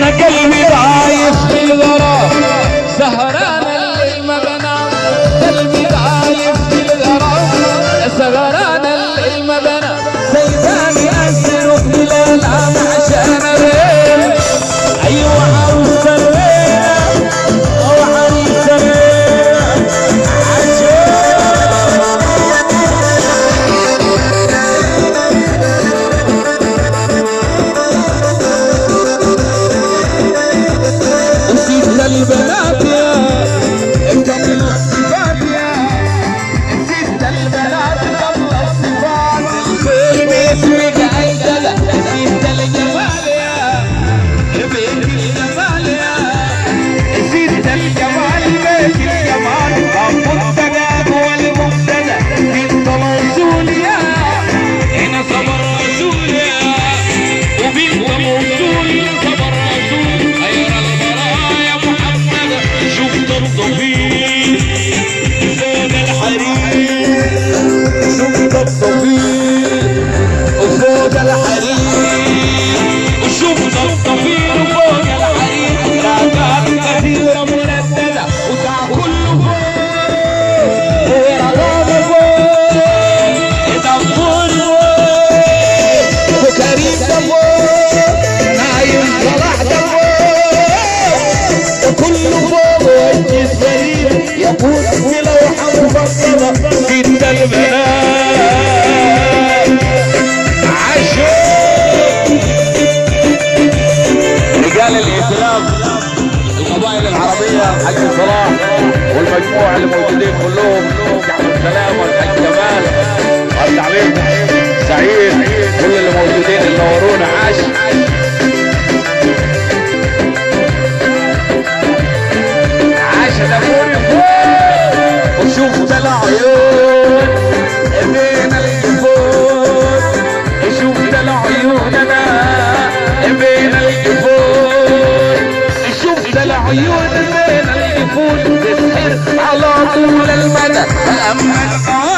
قلبي ضايف في الغرام سهران المغنى قلبي ضايف في الغرام سهران المغنى سيداني أسر في الألعاب عشان أبين أيوة عروس الويلة أو عروس الويلة عشان نسيت البنات يا قبل الصفات يا نسيت البنات قبل الصفات الخير باسمك عيدلة نسيت الجمال يا بيت الجمال يا نسيت الجمال بيت الجمال المبتدا هو المبتدا بنت موصول يا هنا صبر رسول يا وبنت موصول صبر رسول خير البرايا محمد شفت الضفير زين الحرير شفت الضفير وفوق الحرير وشفت الضفير وفوق الحرير راجات كثيرة مرددة وتاكل فوق ورغم فوق يدبر فوق وكريم فوق نايم صلاح فوق وكل فوق وجه السرير يقول بلوحة مفصلة جد البنات عشق رجال الإسلام القبائل العربية حج صلاح والمجموعة اللي موجودين كلهم عبد السلام والحج جمال والتعليم سعيد كل اللي موجودين اللي نورونا عاش عاش دموري فوق وشوف العيون بين الجفون شوف العيون انا بين الجفون شوف العيون بين الجفون تسحر على طول المدى اما